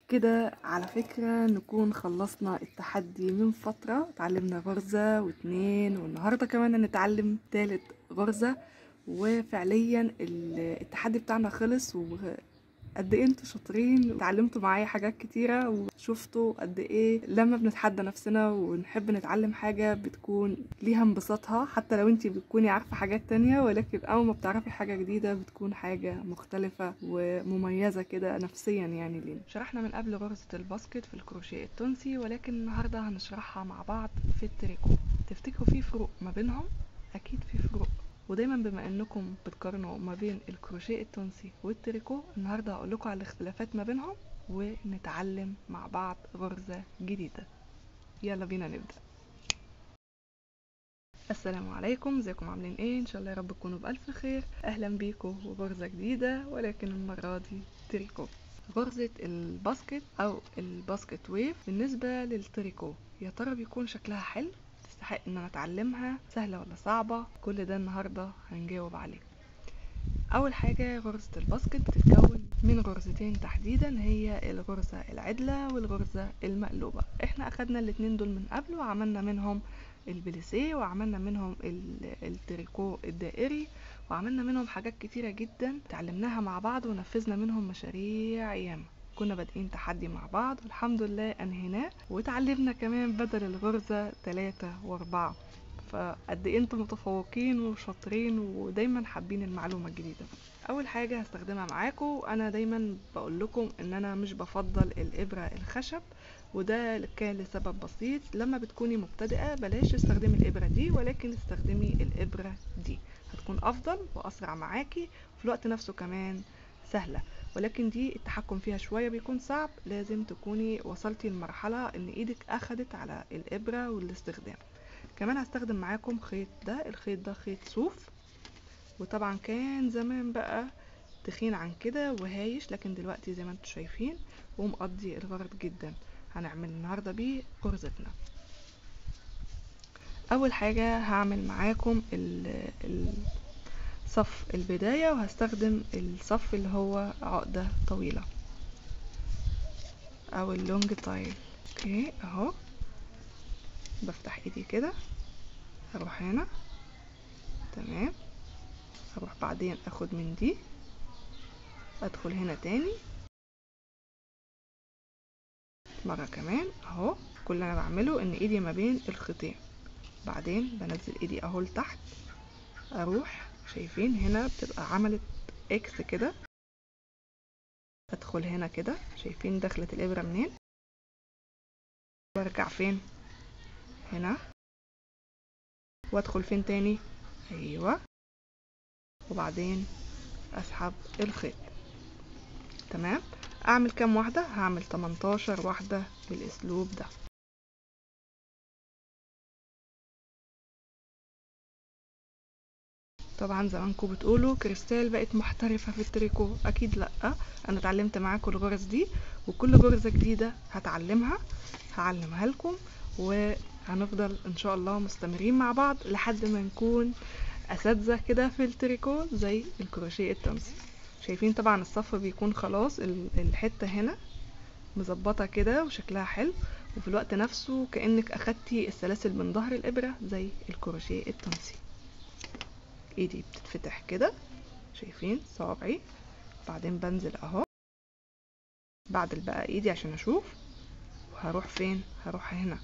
كده على فكرة نكون خلصنا التحدي من فترة اتعلمنا غرزة واتنين والنهاردة كمان هنتعلم تالت غرزة وفعليا ال- التحدي بتاعنا خلص وقد ايه انتوا شاطرين اتعلمتوا معايا حاجات كتيرة وشفتوا قد ايه لما بنتحدى نفسنا ونحب نتعلم حاجة بتكون ليها انبساطها حتى لو انتي بتكوني عارفة حاجات تانية ولكن اول ما بتعرفي حاجة جديدة بتكون حاجة مختلفة ومميزة كده نفسيا يعني لينا شرحنا من قبل غرزة الباسكت في الكروشيه التونسي ولكن النهاردة هنشرحها مع بعض في التريكو تفتكروا في فروق ما بينهم اكيد في فروق ودايما بما انكم بتقارنوا ما بين الكروشيه التونسي والتريكو النهارده هقول لكم على الاختلافات ما بينهم ونتعلم مع بعض غرزه جديده يلا بينا نبدا السلام عليكم ازيكم عاملين ايه ان شاء الله يا رب تكونوا بالف خير اهلا بيكم وغرزه جديده ولكن المره دي تريكو غرزة الباسكت أو الباسكت ويف بالنسبة للتريكو يا ترى بيكون شكلها حلو تستحق ان انا اتعلمها سهلة ولا صعبة كل ده النهاردة هنجاوب عليه اول حاجة غرزة الباسكت بتتكون من غرزتين تحديدا هي الغرزة العدلة والغرزة المقلوبة احنا اخدنا الاتنين دول من قبل وعملنا منهم البليسيه وعملنا منهم ال- التريكو الدائري وعملنا منهم حاجات كتيرة جدا اتعلمناها مع بعض ونفذنا منهم مشاريع ياما كنا بادئين تحدي مع بعض والحمد لله انهيناه وتعلمنا كمان بدل الغرزة تلاتة واربعة فقد ايه انتم متفوقين وشاطرين ودايما حابين المعلومة الجديدة اول حاجة هستخدمها معاكم انا دايما بقول لكم ان انا مش بفضل الابرة الخشب وده كان لسبب بسيط لما بتكوني مبتدئة بلاش تستخدمي الابرة دي ولكن استخدمي الابرة دي هتكون افضل واسرع معاكي في الوقت نفسه كمان سهلة ولكن دي التحكم فيها شوية بيكون صعب لازم تكوني وصلتي لمرحلة ان ايدك اخدت على الابرة والاستخدام كمان هستخدم معاكم خيط ده الخيط ده خيط صوف وطبعا كان زمان بقى تخين عن كده وهايش لكن دلوقتي زي ما انتم شايفين ومقضي الغرض جدا هنعمل النهارده بيه غرزتنا اول حاجه هعمل معاكم ال- ال- صف البدايه وهستخدم الصف اللي هو عقده طويله او اللونج تايل اوكي اهو بفتح ايدي كده اروح هنا تمام اروح بعدين اخد من دي ادخل هنا تاني مرة كمان اهو كل اللي انا بعمله ان ايدي ما بين الخيطين بعدين بنزل ايدي اهو لتحت اروح شايفين هنا بتبقى عملت اكس كده ادخل هنا كده شايفين دخلت الابرة منين وارجع فين هنا وادخل فين تاني ايوه وبعدين اسحب الخيط تمام اعمل كام واحدة هعمل 18 واحدة بالاسلوب ده طبعا زمانكم بتقولوا كريستال بقت محترفة في التريكو اكيد لا انا اتعلمت معاكم الغرز دي وكل غرزة جديدة هتعلمها هعلمها لكم وهنفضل ان شاء الله مستمرين مع بعض لحد ما نكون اساتذة كده في التريكو زي الكروشيه التونسي شايفين طبعا الصف بيكون خلاص ال- الحتة هنا مظبطة كده وشكلها حلو وفي الوقت نفسه كأنك أخدتي السلاسل من ظهر الإبرة زي الكروشيه التونسي ايدي بتتفتح كده شايفين صوابعي بعدين بنزل اهو بعدل بقى ايدي عشان اشوف وهروح فين هروح هنا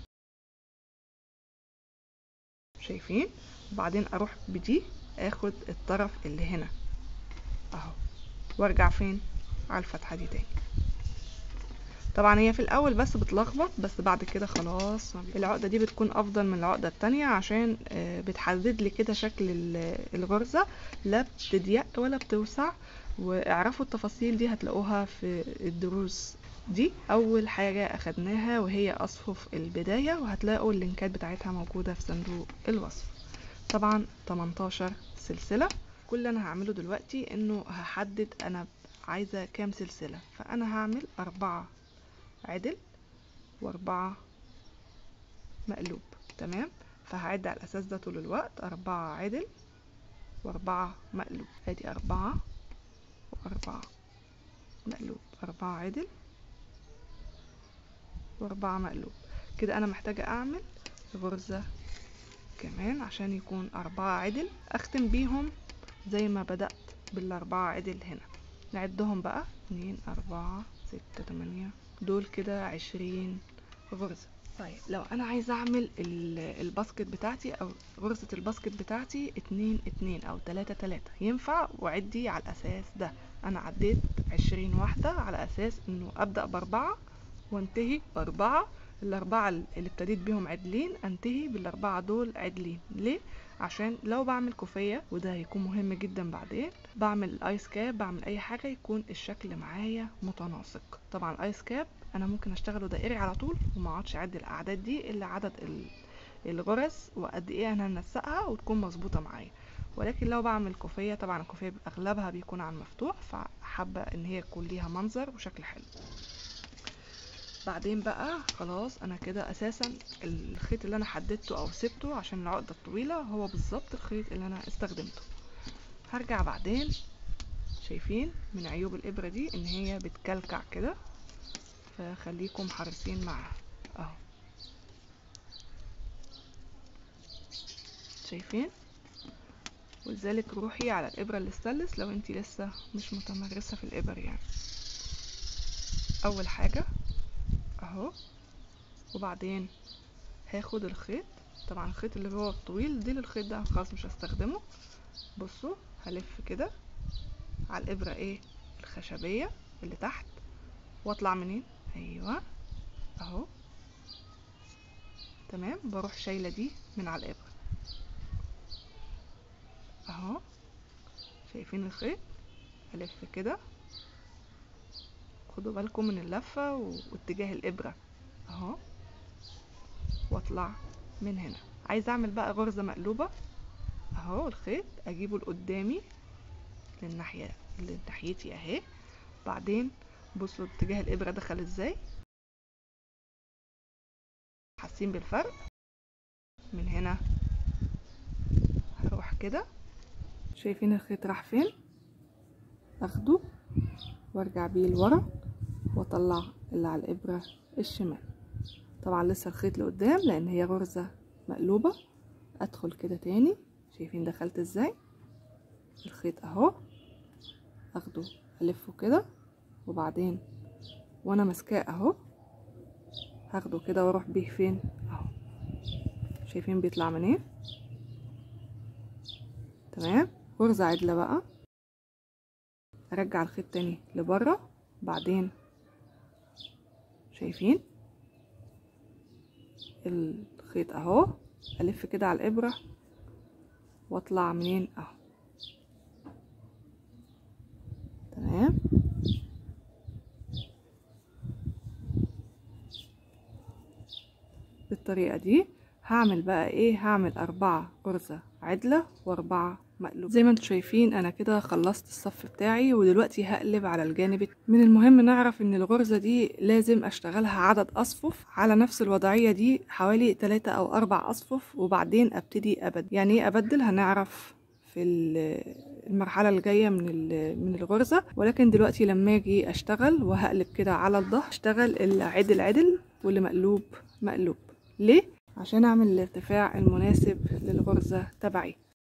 شايفين وبعدين اروح بدي اخد الطرف اللي هنا اهو وارجع فين على الفتحة دي تاني طبعا هي في الاول بس بتلخبط بس بعد كده خلاص العقدة دي بتكون افضل من العقدة التانية عشان آه، بتحدد لي كده شكل ال- الغرزة لا بتضيق ولا بتوسع واعرفوا التفاصيل دي هتلاقوها في الدروس دي اول حاجة اخدناها وهي اصفف البداية وهتلاقوا اللينكات بتاعتها موجودة في صندوق الوصف طبعا 18 سلسلة كل اللي انا هعمله دلوقتي انه هحدد انا عايزة كام سلسلة فانا هعمل اربعة عدل واربعة مقلوب تمام فهعد على الاساس ده طول الوقت اربعة عدل واربعة مقلوب ادي اربعة واربعة مقلوب أربعة عدل واربعة مقلوب كده انا محتاجة اعمل غرزة كمان عشان يكون اربعة عدل اختم بيهم زي ما بدأت بالاربعة عدل هنا نعدهم بقى اتنين اربعة ستة تمانية دول كده عشرين غرزة طيب لو انا عايزة اعمل الباسكت بتاعتي او غرزة الباسكت بتاعتي اتنين اتنين او تلاتة تلاتة ينفع وعدي على الاساس ده انا عديت عشرين واحدة على اساس انه ابدأ باربعة وانتهي باربعة الاربعة اللي ابتديت بيهم عدلين انتهي بالاربعة دول عدلين ليه عشان لو بعمل كوفية وده هيكون مهم جدا بعدين بعمل الايس كاب بعمل اي حاجة يكون الشكل معايا متناسق طبعا الايس كاب انا ممكن اشتغله دائري على طول وما اقعدش اعد الاعداد دي الا عدد الغرز وقد ايه انا هنسقها وتكون مظبوطه معايا ولكن لو بعمل كوفيه طبعا الكوفيه اغلبها بيكون على المفتوح فحابه ان هي يكون ليها منظر وشكل حلو بعدين بقى خلاص انا كده اساسا الخيط اللي انا حددته او سبته عشان العقده الطويله هو بالظبط الخيط اللي انا استخدمته هرجع بعدين شايفين من عيوب الابره دي ان هي بتكلكع كده فخليكم حريصين معاها اهو شايفين ولذلك روحي على الابره الاستانلس لو انتي لسه مش متمرسه في الابر يعني اول حاجه اهو وبعدين هاخد الخيط طبعا الخيط اللي هو الطويل دي للخيط ده خلاص مش هستخدمه بصوا هلف كده على الابره ايه الخشبيه اللي تحت واطلع منين ايوه اهو تمام بروح شايله دي من على الابره اهو شايفين الخيط الف كده خدوا بالكم من اللفه واتجاه الابره اهو واطلع من هنا عايزه اعمل بقى غرزه مقلوبه اهو الخيط اجيبه لقدامي للناحيه اللي ناحيتي اهي بعدين بصوا اتجاه الابره دخل ازاي حاسين بالفرق من هنا هروح كده شايفين الخيط راح فين اخده وارجع بيه لورا واطلع اللي على الابره الشمال طبعا لسه الخيط لقدام لان هي غرزه مقلوبه ادخل كده تاني شايفين دخلت ازاي الخيط اهو اخده الفه كده وبعدين وانا ماسكاه اهو هاخده كده واروح بيه فين اهو شايفين بيطلع منين تمام غرزة عدلة بقى ارجع الخيط تاني لبره بعدين شايفين الخيط اهو الف كده على الابره واطلع منين اهو تمام بالطريقة دي هعمل بقى ايه هعمل اربعة غرزة عدلة واربعة مقلوب زي ما انتم شايفين انا كده خلصت الصف بتاعي ودلوقتي هقلب على الجانب من المهم نعرف ان الغرزة دي لازم اشتغلها عدد اصفف على نفس الوضعية دي حوالي 3 او 4 اصفف وبعدين ابتدي ابدل يعني ايه ابدل هنعرف في المرحله الجايه من من الغرزه ولكن دلوقتي لما اجي اشتغل وهقلب كده على الظهر اشتغل العدل عدل واللي مقلوب مقلوب ليه عشان اعمل الارتفاع المناسب للغرزه تبعي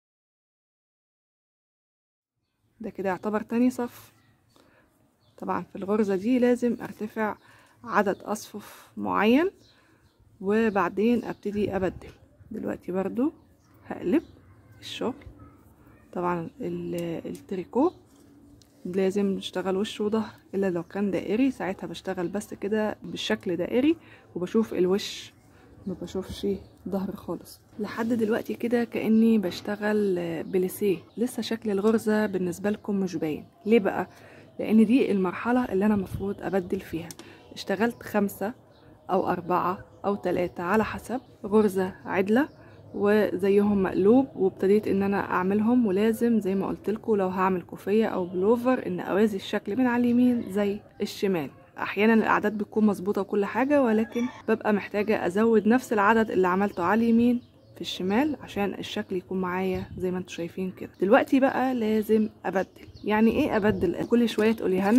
ده كده يعتبر تاني صف طبعا في الغرزه دي لازم ارتفع عدد اصفف معين وبعدين ابتدي ابدل دلوقتي برضو هقلب الشغل طبعا التريكو لازم نشتغل وش وظهر الا لو كان دائري ساعتها بشتغل بس كده بالشكل دائري وبشوف الوش ما بشوفش ظهر خالص لحد دلوقتي كده كاني بشتغل بليسيه لسه شكل الغرزه بالنسبه لكم مش باين ليه بقى لان دي المرحله اللي انا مفروض ابدل فيها اشتغلت خمسة او اربعة او تلاتة على حسب غرزة عدلة وزيهم مقلوب وابتديت ان انا اعملهم ولازم زي ما قلت لكم لو هعمل كوفيه او بلوفر ان اوازي الشكل من على اليمين زي الشمال احيانا الاعداد بتكون مظبوطه وكل حاجه ولكن ببقى محتاجه ازود نفس العدد اللي عملته على اليمين في الشمال عشان الشكل يكون معايا زي ما انتم شايفين كده دلوقتي بقى لازم ابدل يعني ايه ابدل كل شويه تقوليها لنا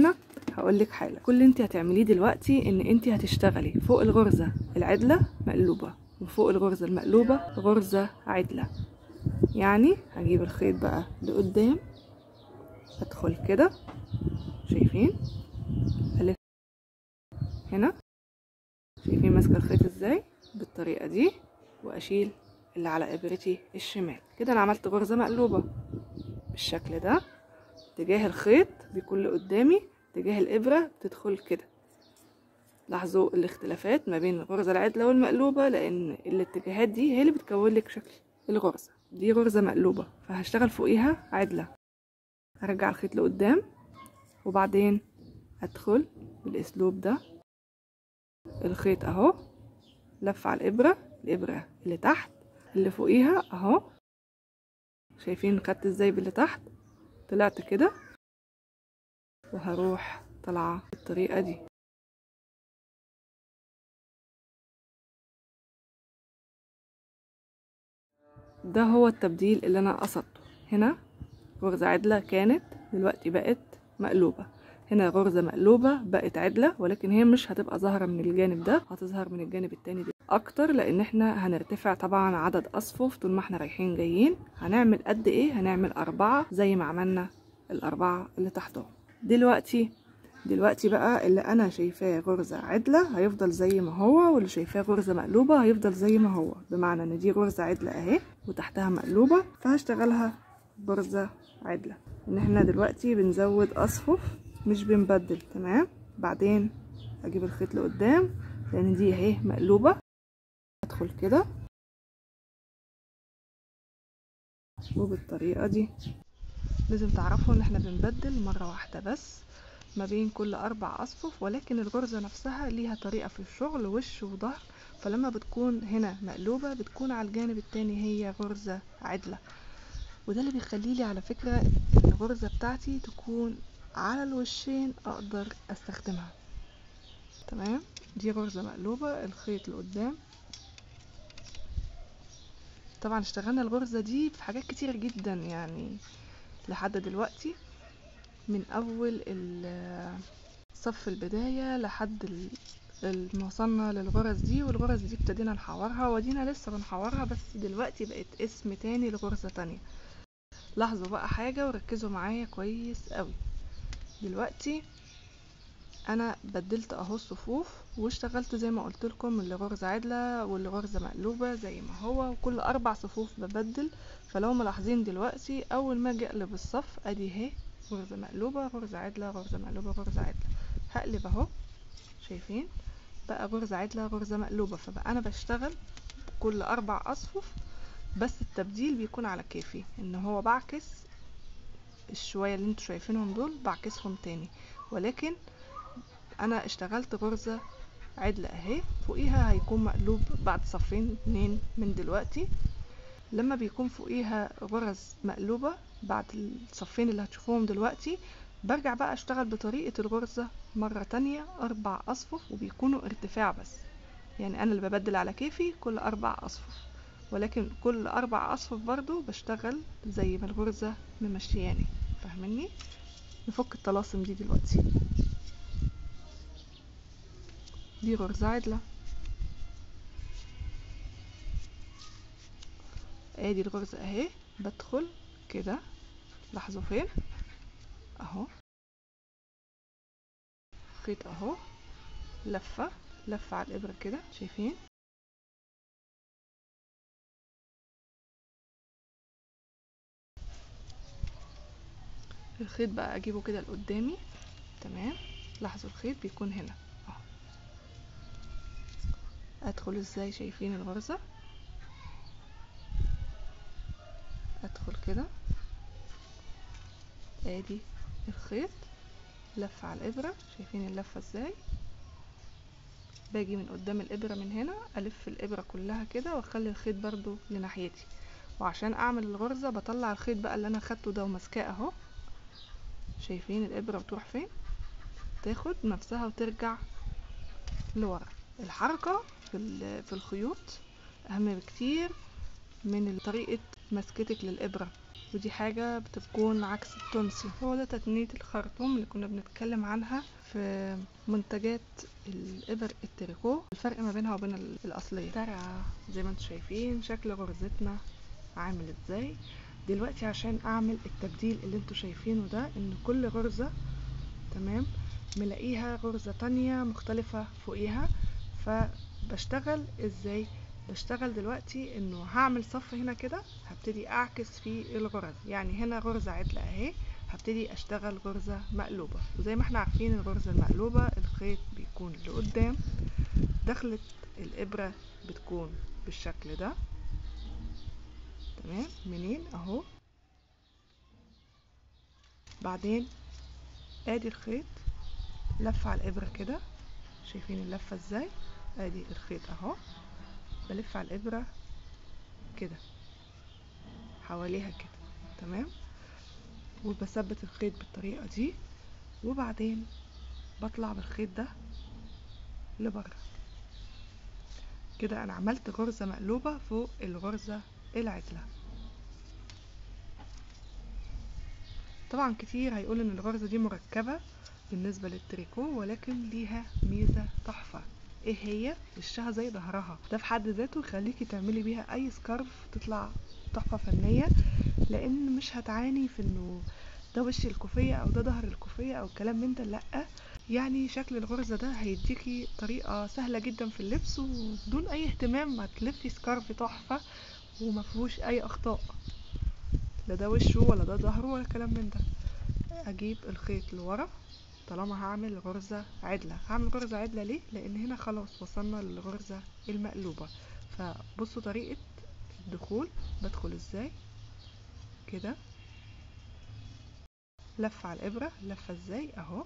هقولك حاجه كل اللي انت هتعمليه دلوقتي ان انت هتشتغلي فوق الغرزه العدله مقلوبه وفوق الغرزه المقلوبه غرزه عدله يعني هجيب الخيط بقى لقدام ادخل كده شايفين الف هنا شايفين ماسكه الخيط ازاي بالطريقه دي واشيل اللي على ابرتي الشمال كده انا عملت غرزه مقلوبه بالشكل ده اتجاه الخيط بيكون لقدامي اتجاه الابره بتدخل كده لاحظوا الاختلافات ما بين الغرزه العدله والمقلوبه لان الاتجاهات دي هي اللي بتكون لك شكل الغرزه دي غرزه مقلوبه فهشتغل فوقيها عدله هرجع الخيط لقدام وبعدين ادخل بالاسلوب ده الخيط اهو لف على الابره الابره اللي تحت اللي فوقيها اهو شايفين خدت ازاي باللي تحت طلعت كده وهروح طالعه بالطريقه دي ده هو التبديل اللي انا قصدته هنا غرزة عدلة كانت دلوقتي بقت مقلوبة هنا غرزة مقلوبة بقت عدلة ولكن هي مش هتبقى ظاهرة من الجانب ده هتظهر من الجانب التاني ده اكتر لان احنا هنرتفع طبعا عدد اصفف طول ما احنا رايحين جايين هنعمل قد ايه هنعمل اربعة زي ما عملنا الاربعة اللي تحتهم دلوقتي دلوقتي بقى اللي انا شايفاه غرزة عدلة هيفضل زي ما هو واللي شايفاه غرزة مقلوبة هيفضل زي ما هو بمعنى ان دي غرزة عدلة اهي وتحتها مقلوبة فهشتغلها غرزة عدلة ان احنا دلوقتي بنزود اصفف مش بنبدل تمام بعدين اجيب الخيط لقدام لان دي اهي مقلوبة ادخل كده وبالطريقة دي لازم تعرفوا ان احنا بنبدل مرة واحدة بس ما بين كل اربع اصفف ولكن الغرزة نفسها ليها طريقة في الشغل وش وظهر فلما بتكون هنا مقلوبة بتكون على الجانب التاني هي غرزة عدلة وده اللي بيخلي لي على فكرة الغرزة بتاعتي تكون على الوشين اقدر استخدمها تمام دي غرزة مقلوبة الخيط لقدام طبعا اشتغلنا الغرزة دي في حاجات كتير جدا يعني لحد دلوقتي من اول صف البداية لحد ما وصلنا للغرز دي والغرز دي ابتدينا نحورها ودينا لسه بنحورها بس دلوقتي بقت اسم تاني لغرزة تانية لاحظوا بقى حاجة وركزوا معايا كويس قوي دلوقتي انا بدلت اهو الصفوف واشتغلت زي ما قلت لكم اللي غرزة عدلة واللي غرزة مقلوبة زي ما هو وكل اربع صفوف ببدل فلو ملاحظين دلوقتي اول ما اجي اقلب الصف ادي اهي غرزة مقلوبة غرزة عدلة غرزة مقلوبة غرزة عدلة هقلب اهو شايفين بقى غرزة عدلة غرزة مقلوبة فبقى انا بشتغل كل اربع اصفف بس التبديل بيكون على كيفي ان هو بعكس الشوية اللي انتوا شايفينهم دول بعكسهم تاني ولكن انا اشتغلت غرزة عدلة اهي فوقيها هيكون مقلوب بعد صفين اتنين من دلوقتي لما بيكون فوقيها غرز مقلوبة بعد الصفين اللي هتشوفوهم دلوقتي برجع بقى اشتغل بطريقة الغرزة مرة تانية اربع اصفف وبيكونوا ارتفاع بس يعني انا اللي ببدل على كيفي كل اربع اصفف ولكن كل اربع اصفف برضو بشتغل زي ما الغرزة ممشياني فاهمني نفك الطلاسم دي دلوقتي دي غرزة عدلة ادي الغرزة اهي بدخل كده لاحظوا فين اهو خيط اهو لفة لفة على الابرة كده شايفين الخيط بقى اجيبه كده لقدامي تمام لاحظوا الخيط بيكون هنا اهو ادخل ازاي شايفين الغرزة ادخل كده ادي الخيط لفة على الابرة شايفين اللفة ازاي باجي من قدام الابرة من هنا الف الابرة كلها كده واخلي الخيط برضو لناحيتي وعشان اعمل الغرزة بطلع الخيط بقى اللي انا خدته ده وماسكاه اهو شايفين الابرة بتروح فين تاخد نفسها وترجع لورا الحركة في, في الخيوط اهم بكتير من طريقة مسكتك للابرة ودي حاجة بتكون عكس التونسي هو ده تتنية الخرطوم اللي كنا بنتكلم عنها في منتجات الإبر التريكو الفرق ما بينها وبين ال- الأصلية ترى زي ما انتم شايفين شكل غرزتنا عامل ازاي دلوقتي عشان اعمل التبديل اللي انتوا شايفينه ده ان كل غرزة تمام ملاقيها غرزة تانية مختلفة فوقيها فبشتغل ازاي بشتغل دلوقتي انه هعمل صف هنا كده هبتدي اعكس في الغرز يعني هنا غرزة عدلة اهي هبتدي اشتغل غرزة مقلوبة وزي ما احنا عارفين الغرزة المقلوبة الخيط بيكون لقدام دخلة الابرة بتكون بالشكل ده تمام منين اهو بعدين ادي الخيط لف على الابرة كده شايفين اللفة ازاي ادي الخيط اهو بلف على الابرة كده حواليها كده تمام وبثبت الخيط بالطريقة دي وبعدين بطلع بالخيط ده لبره كده انا عملت غرزة مقلوبة فوق الغرزة العدلة طبعا كتير هيقول ان الغرزة دي مركبة بالنسبة للتريكو ولكن ليها ميزة تحفة ايه هي وشها زي ظهرها ده في حد ذاته يخليكي تعملي بيها اي سكارف تطلع تحفة فنية لان مش هتعاني في انه ده وش الكوفية او ده ظهر الكوفية او كلام من ده لأ يعني شكل الغرزة ده هيديكي طريقة سهلة جدا في اللبس وبدون اي اهتمام هتلفي سكارف تحفة ومفيهوش اي اخطاء لا ده وشه ولا ده ظهره ولا كلام من ده اجيب الخيط لورا طالما هعمل غرزة عدلة هعمل غرزة عدلة ليه لان هنا خلاص وصلنا للغرزة المقلوبة فبصوا طريقة الدخول بدخل ازاي كده لف على الابرة لفة ازاي اهو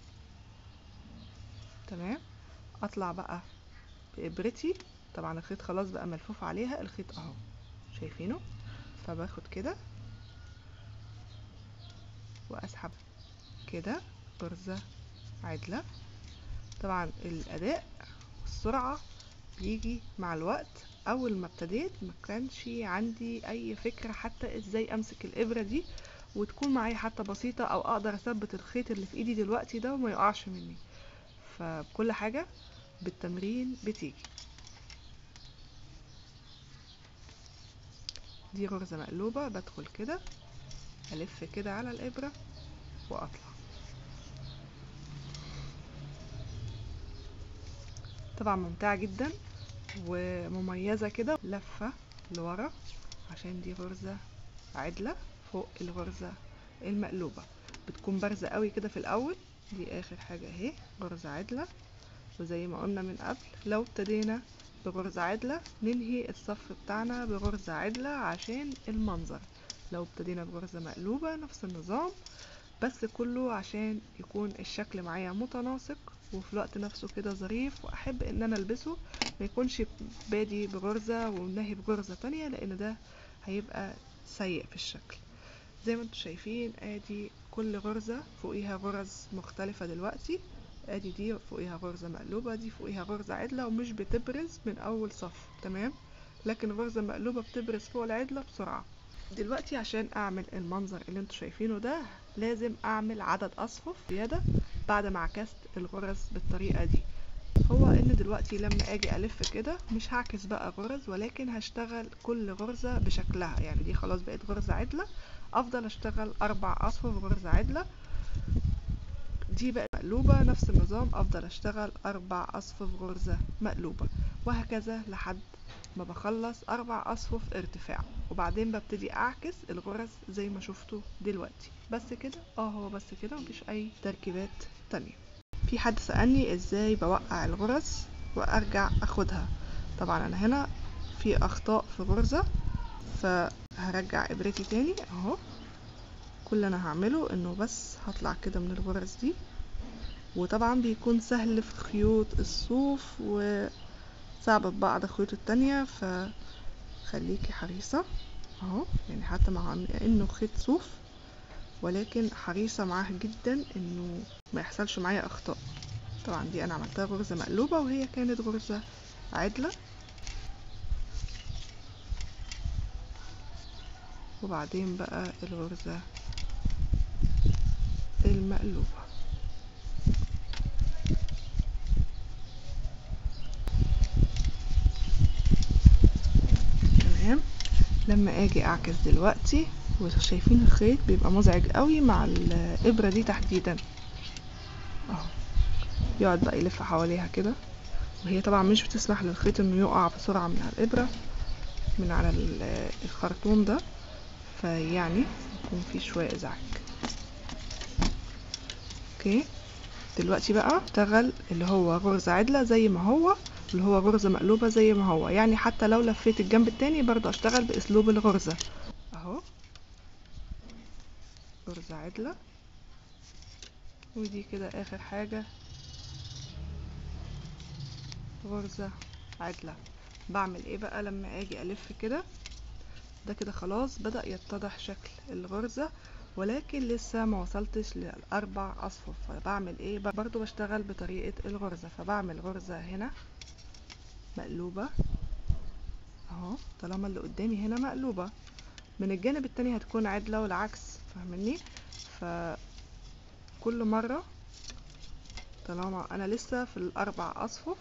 تمام اطلع بقى بابرتي طبعا الخيط خلاص بقى ملفوف عليها الخيط اهو شايفينه فباخد كده واسحب كده غرزة عدلة طبعا الاداء والسرعة بيجي مع الوقت اول ما ابتديت ما كانش عندي اي فكرة حتى ازاي امسك الابرة دي وتكون معايا حتى بسيطة او اقدر اثبت الخيط اللي في ايدي دلوقتي ده وما يقعش مني فكل حاجة بالتمرين بتيجي دي غرزة مقلوبة بدخل كده ألف كده على الإبرة وأطلع طبعا ممتعة جدا ومميزة كده لفة لورا عشان دي غرزة عدلة فوق الغرزة المقلوبة بتكون بارزة قوي كده في الأول دي آخر حاجة اهي غرزة عدلة وزي ما قلنا من قبل لو ابتدينا بغرزة عدلة ننهي الصف بتاعنا بغرزة عدلة عشان المنظر لو ابتدينا بغرزة مقلوبة نفس النظام بس كله عشان يكون الشكل معايا متناسق وفي الوقت نفسه كده ظريف واحب ان انا البسه ما يكونش بادي بغرزة ونهي بغرزة تانية لان ده هيبقى سيء في الشكل زي ما انتم شايفين ادي كل غرزة فوقيها غرز مختلفة دلوقتي ادي دي فوقيها غرزة مقلوبة دي فوقيها غرزة عدلة ومش بتبرز من اول صف تمام لكن غرزة مقلوبة بتبرز فوق العدلة بسرعة دلوقتي عشان اعمل المنظر اللي انتوا شايفينه ده لازم اعمل عدد اصفف زيادة بعد ما عكست الغرز بالطريقة دي هو ان دلوقتي لما اجي الف كده مش هعكس بقى غرز ولكن هشتغل كل غرزة بشكلها يعني دي خلاص بقت غرزة عدلة افضل اشتغل اربع اصفف غرزة عدلة دي بقت مقلوبة نفس النظام افضل اشتغل اربع اصفف غرزة مقلوبة وهكذا لحد ما بخلص اربع اصفف ارتفاع وبعدين ببتدي اعكس الغرز زي ما شفتوا دلوقتي بس كده اه هو بس كده مفيش اي تركيبات تانية في حد سألني ازاي بوقع الغرز وارجع اخدها طبعا انا هنا في اخطاء في غرزة فهرجع ابرتي تاني اهو كل اللي انا هعمله انه بس هطلع كده من الغرز دي وطبعا بيكون سهل في خيوط الصوف وصعب في بعض الخيوط التانية فخليكي حريصة اهو يعني حتى مع انه خيط صوف ولكن حريصة معاه جدا انه ما يحصلش معايا اخطاء طبعا دي انا عملتها غرزة مقلوبة وهي كانت غرزة عدلة وبعدين بقى الغرزة المقلوبة تمام لما اجي اعكس دلوقتي وشايفين الخيط بيبقى مزعج قوي مع الابرة دي تحديدا اهو يقعد بقى يلف حواليها كده وهي طبعا مش بتسمح للخيط انه يقع بسرعة من على الابرة من على الخرطوم ده فيعني يكون في شوية ازعاج اوكي دلوقتي بقى اشتغل اللي هو غرزة عدلة زي ما هو اللي هو غرزة مقلوبة زي ما هو يعني حتى لو لفيت الجنب التاني برضو اشتغل باسلوب الغرزة اهو غرزة عدلة ودي كده اخر حاجة غرزة عدلة بعمل ايه بقى لما اجي الف كده ده كده خلاص بدأ يتضح شكل الغرزة ولكن لسه ما وصلتش للاربع اصفر فبعمل ايه برضو بشتغل بطريقة الغرزة فبعمل غرزة هنا مقلوبة اهو طالما اللي قدامي هنا مقلوبة من الجانب التاني هتكون عدلة والعكس فاهمني فكل مرة طالما انا لسه في الاربع اصفر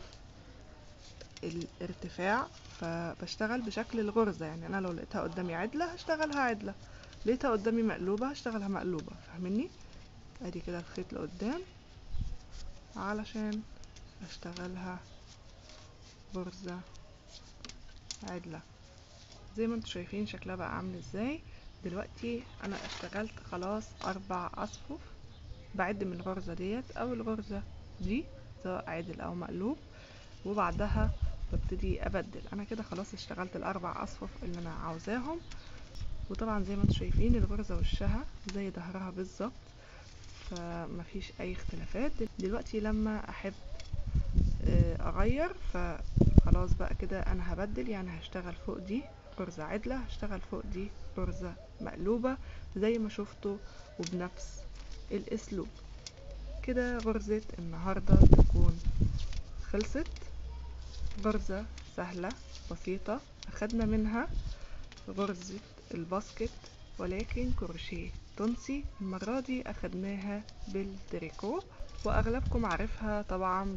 الارتفاع فبشتغل بشكل الغرزة يعني انا لو لقيتها قدامي عدلة هشتغلها عدلة لقيتها قدامي مقلوبة هشتغلها مقلوبة فاهمني ادي كده الخيط لقدام علشان اشتغلها غرزة عدلة زي ما انتوا شايفين شكلها بقى عامل ازاي دلوقتي انا اشتغلت خلاص اربع اصفف بعد من الغرزة ديت او الغرزة دي سواء عدل او مقلوب وبعدها ببتدي ابدل انا كده خلاص اشتغلت الاربع اصفف اللي انا عاوزاهم وطبعا زي ما انتوا شايفين الغرزة وشها زي ظهرها بالظبط فمفيش اي اختلافات دلوقتي لما احب اغير فخلاص بقى كده انا هبدل يعني هشتغل فوق دي غرزة عدلة هشتغل فوق دي غرزة مقلوبة زي ما شفتوا وبنفس الاسلوب كده غرزة النهاردة تكون خلصت غرزة سهلة بسيطة أخدنا منها غرزة الباسكت ولكن كروشيه تونسي المرة دي أخدناها بالتريكو وأغلبكم عارفها طبعا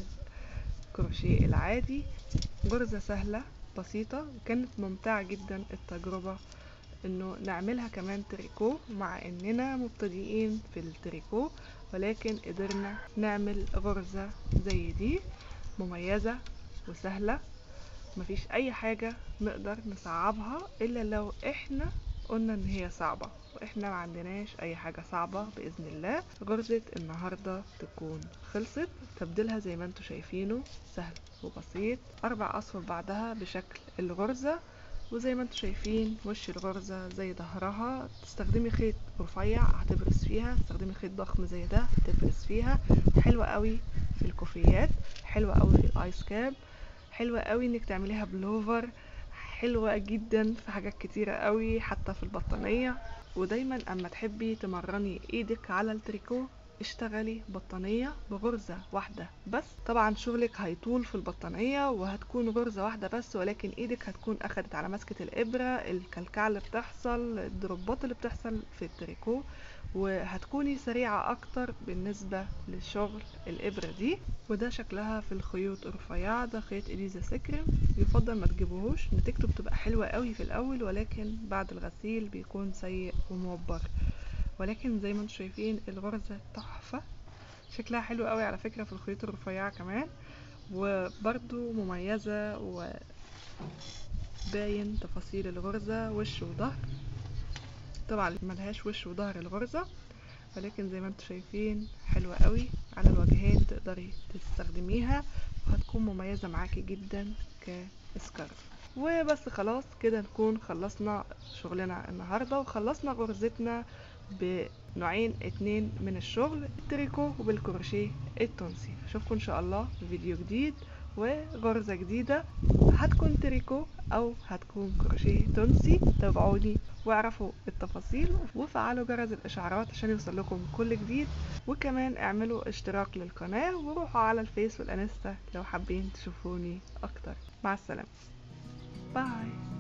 بالكروشيه العادي غرزة سهلة بسيطة وكانت ممتعة جدا التجربة انه نعملها كمان تريكو مع اننا مبتدئين في التريكو ولكن قدرنا نعمل غرزة زي دي مميزة وسهلة مفيش اي حاجة نقدر نصعبها الا لو احنا قلنا ان هي صعبة واحنا ما عندناش اي حاجة صعبة باذن الله غرزة النهاردة تكون خلصت تبديلها زي ما انتوا شايفينه سهل وبسيط اربع اصفر بعدها بشكل الغرزة وزي ما انتوا شايفين وش الغرزة زي ظهرها تستخدمي خيط رفيع هتبرز فيها تستخدمي خيط ضخم زي ده هتبرز فيها حلوة قوي في الكوفيات حلوة قوي في الايس كاب حلوة قوي انك تعمليها بلوفر حلوة جدا في حاجات كتيرة قوي حتى في البطانية ودايما اما تحبي تمرني ايدك على التريكو اشتغلي بطانية بغرزة واحدة بس طبعا شغلك هيطول في البطانية وهتكون غرزة واحدة بس ولكن ايدك هتكون اخدت على مسكة الابرة الكلكعة اللي بتحصل الدروبات اللي بتحصل في التريكو وهتكوني سريعة اكتر بالنسبة لشغل الابرة دي وده شكلها في الخيوط الرفيعة ده خيط اليزا سكرم يفضل ما تجيبوهوش نتيجته بتبقى حلوة قوي في الاول ولكن بعد الغسيل بيكون سيء وموبر ولكن زي ما انتم شايفين الغرزة تحفة شكلها حلو قوي على فكرة في الخيوط الرفيعة كمان وبرضو مميزة وباين تفاصيل الغرزة وش وظهر طبعا ملهاش وش وظهر الغرزة ولكن زي ما انتم شايفين حلوة قوي على الوجهين تقدري تستخدميها وهتكون مميزة معاكي جدا كسكارف وبس خلاص كده نكون خلصنا شغلنا النهاردة وخلصنا غرزتنا بنوعين اتنين من الشغل التريكو وبالكروشيه التونسي اشوفكم ان شاء الله في فيديو جديد وغرزة جديدة هتكون تريكو او هتكون كروشيه تونسي تابعوني واعرفوا التفاصيل وفعلوا جرس الاشعارات عشان يوصل لكم كل جديد وكمان اعملوا اشتراك للقناة وروحوا على الفيس والانستا لو حابين تشوفوني اكتر مع السلامة باي